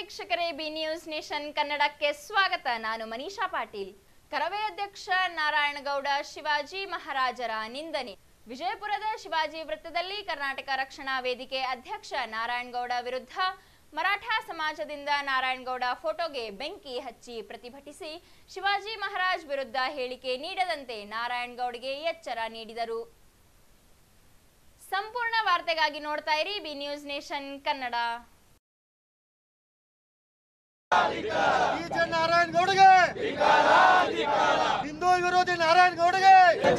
ವೀಕ್ಷಕರೇ B news nation ಕನ್ನಡಕ್ಕೆ ಸ್ವಾಗತ ನಾನು ಮನೀಷಾ ಪಾಟೀಲ್ ಕರವೇ ಅಧ್ಯಕ್ಷ ನಾರಾಯಣಗೌಡ ಶಿವಾಜಿ ಮಹಾರಾಜರ ನಿಂದನೆ ವಿಜಯಪುರದ ಶಿವಾಜಿ ವೃತ್ತದಲ್ಲಿ ಕರ್ನಾಟಕ ರಕ್ಷಣಾ ವೇದಿಕೆ ಅಧ್ಯಕ್ಷ ನಾರಾಯಣಗೌಡ ವಿರುದ್ಧ ಮರಾಠ ಸಮಾಜದಿಂದ ನಾರಾಯಣಗೌಡ ಫೋಟೋಗೆ ಬೆಂಕಿ ಹಚ್ಚಿ ಪ್ರತಿಭಟಿಸಿ ಶಿವಾಜಿ ಮಹಾರಾಜ್ ವಿರುದ್ಧ ಹೇಳಿಕೆ ನೀಡದಂತೆ ನಾರಾಯಣಗೌಡ್ಗೆ ಎಚ್ಚರ ನೀಡಿದರು ಸಂಪೂರ್ಣ ವಾರ್ತೆಗಾಗಿ ನೋಡ್ತಾ ಇರಿ B news nation Kannada DJ Narayan ಗೌಡ್ಗೆ ಹಿಂದೂ ವಿರೋಧಿ ನಾರಾಯಣ್ ಗೌಡ್ಗೆ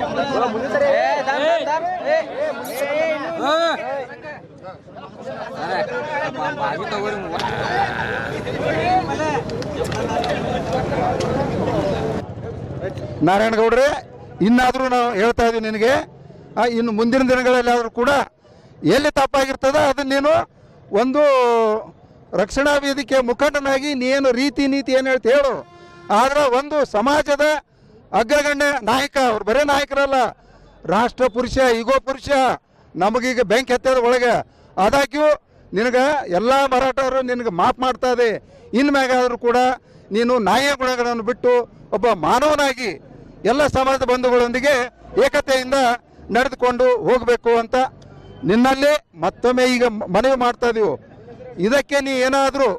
ನಾರಾಯಣಗೌಡ್ರೆ ಇನ್ನಾದರೂ ನಾವು ಹೇಳ್ತಾ ಇದ್ದೀವಿ ನಿನಗೆ ಆ, ಇನ್ನು ಮುಂದಿನ ದಿನಗಳಲ್ಲಿ ಆದರೂ ಕೂಡ ಎಲ್ಲಿ ತಪ್ಪಾಗಿರ್ತದ ಅದನ್ನ ನೀನು ಒಂದು ರಕ್ಷಣಾ ವೇದಿಕೆ ಮುಖಂಡನಾಗಿ ನೀನು ರೀತಿ ನೀತಿ ಏನು ಹೇಳ್ತಿ ಹೇಳು ಆದ್ರೆ ಒಂದು ಸಮಾಜದ ಅಗ್ರಗಣ್ಯ ನಾಯಕ ಅವ್ರು ಬರೇ ನಾಯಕರಲ್ಲ ರಾಷ್ಟ್ರ ಪುರುಷ ಈಗೋ ಪುರುಷ ನಮಗೀಗ ಬೆಂಕಿ ಹತ್ತದ ಒಳಗೆ ಆದಾಗ್ಯೂ ನಿನಗೆ ಎಲ್ಲ ಮರಾಠರು ನಿನಗೆ ಮಾಫ್ ಮಾಡ್ತಾ ಇದೆ ಇನ್ಮ್ಯಾಗ ಆದರೂ ಕೂಡ ನೀನು ನಾಯಿಯ ಗುಣಗಳನ್ನು ಬಿಟ್ಟು ಒಬ್ಬ ಮಾನವನಾಗಿ ಎಲ್ಲ ಸಮಾಜದ ಬಂಧುಗಳೊಂದಿಗೆ ಏಕತೆಯಿಂದ ನಡೆದುಕೊಂಡು ಹೋಗಬೇಕು ಅಂತ ನಿನ್ನಲ್ಲಿ ಮತ್ತೊಮ್ಮೆ ಈಗ ಮ- ಮನವಿ ಮಾಡ್ತಾ ಇದೀವಿ ಇದಕ್ಕೆ ನೀ ಏನಾದರೂ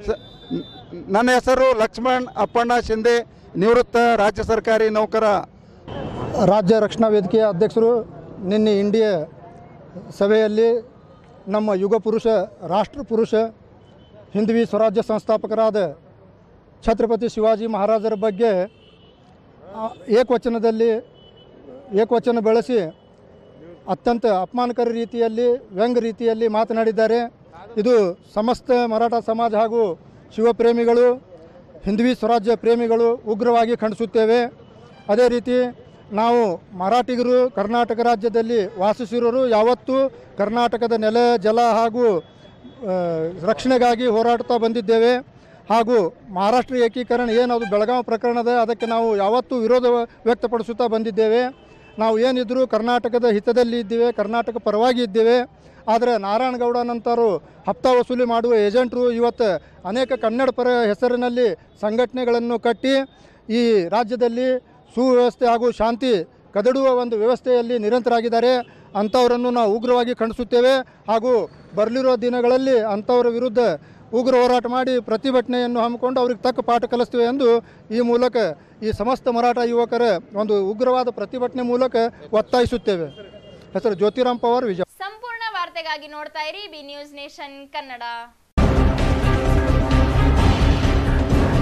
ನನ್ನ ಹೆಸರು ಲಕ್ಷ್ಮಣ್ ಅಪ್ಪಣ್ಣ ಶಿಂದೆ ನಿವೃತ್ತ ರಾಜ್ಯ ಸರ್ಕಾರಿ ನೌಕರ ರಾಜ್ಯ ರಕ್ಷಣಾ ವೇದಿಕೆಯ ಅಧ್ಯಕ್ಷರು ನಿನ್ನೆ ಇಂಡಿಯಾ ಸಭೆಯಲ್ಲಿ ನಮ್ಮ ಯುಗ ಪುರುಷ ರಾಷ್ಟ್ರ ಪುರುಷ ಹಿಂದ್ವಿ ಸ್ವರಾಜ್ಯ ಸಂಸ್ಥಾಪಕರಾದ ಛತ್ರಪತಿ ಶಿವಾಜಿ ಮಹಾರಾಜರ ಬಗ್ಗೆ ಆ, ಏಕವಚನದಲ್ಲಿ ಏಕವಚನ ಬೆಳೆಸಿ ಅತ್ಯಂತ ಅಪಮಾನಕರ ರೀತಿಯಲ್ಲಿ ವ್ಯಂಗ್ಯ ರೀತಿಯಲ್ಲಿ ಮಾತನಾಡಿದ್ದಾರೆ ಇದು ಸಮಸ್ತ ಮರಾಠ ಸಮಾಜ ಹಾಗೂ ಶಿವಪ್ರೇಮಿಗಳು ಹಿಂದ್ವಿ ಸ್ವರಾಜ್ಯ ಪ್ರೇಮಿಗಳು ಉಗ್ರವಾಗಿ ಖಂಡಿಸುತ್ತೇವೆ ಅದೇ ರೀತಿ ನಾವು ಮರಾಠಿಗರು ಕರ್ನಾಟಕ ರಾಜ್ಯದಲ್ಲಿ ವಾಸಿಸಿರೋರು ಯಾವತ್ತೂ ಕರ್ನಾಟಕದ ನೆಲ ಜಲ ಹಾಗೂ ಆ, ರಕ್ಷಣೆಗಾಗಿ ಹೋರಾಡ್ತಾ ಬಂದಿದ್ದೇವೆ ಹಾಗೂ ಮಹಾರಾಷ್ಟ್ರ ಏಕೀಕರಣ ಏನದು ಬೆಳಗಾವಿ ಪ್ರಕರಣದ ಅದಕ್ಕೆ ನಾವು ಯಾವತ್ತೂ ವಿರೋಧ ವ್ಯಕ್ತಪಡಿಸುತ್ತಾ ಬಂದಿದ್ದೇವೆ ನಾವು ಏನಿದ್ರೂ ಕರ್ನಾಟಕದ ಹಿತದಲ್ಲಿ ಇದ್ದೇವೆ ಕರ್ನಾಟಕ ಪರವಾಗಿ ಇದ್ದೇವೆ ಆದರೆ ನಾರಾಯಣಗೌಡನಂತರು ಹಪ್ತಾ ವಸೂಲಿ ಮಾಡುವ ಏಜೆಂಟರು ಇವತ್ತು ಅನೇಕ ಕನ್ನಡ ಪರ ಹೆಸರಿನಲ್ಲಿ ಸಂಘಟನೆಗಳನ್ನು ಕಟ್ಟಿ ಈ ರಾಜ್ಯದಲ್ಲಿ ಸುವ್ಯವಸ್ಥೆ ಹಾಗೂ ಶಾಂತಿ ಕದಡುವ ಒಂದು ವ್ಯವಸ್ಥೆಯಲ್ಲಿ ನಿರಂತರಾಗಿದ್ದಾರೆ ಅಂಥವರನ್ನು ನಾವು ಉಗ್ರವಾಗಿ ಖಂಡಿಸುತ್ತೇವೆ ಹಾಗೂ ಬರಲಿರೋ ದಿನಗಳಲ್ಲಿ ಅಂಥವರ ವಿರುದ್ಧ ಉಗ್ರ ಹೋರಾಟ ಮಾಡಿ ಪ್ರತಿಭಟನೆಯನ್ನು ಹಮ್ಮಿಕೊಂಡು ಅವ್ರಿಗೆ ತಕ್ಕ ಪಾಠ ಕಲಿಸ್ತೇವೆ ಎಂದು ಈ ಮೂಲಕ ಈ ಸಮಸ್ತ ಮರಾಠ ಯುವಕರ ಒಂದು ಉಗ್ರವಾದ ಪ್ರತಿಭಟನೆ ಮೂಲಕ ಒತ್ತಾಯಿಸುತ್ತೇವೆ ಹೆಸರು ಜ್ಯೋತಿರಾಮ್ ಪವಾರ್ ವಿಜಯ ಸಂಪೂರ್ಣ ವಾರ್ತೆಗಾಗಿ ನೋಡ್ತಾ ಇರಿ ಬಿ ನ್ಯೂಸ್ ನೇಷನ್ ಕನ್ನಡ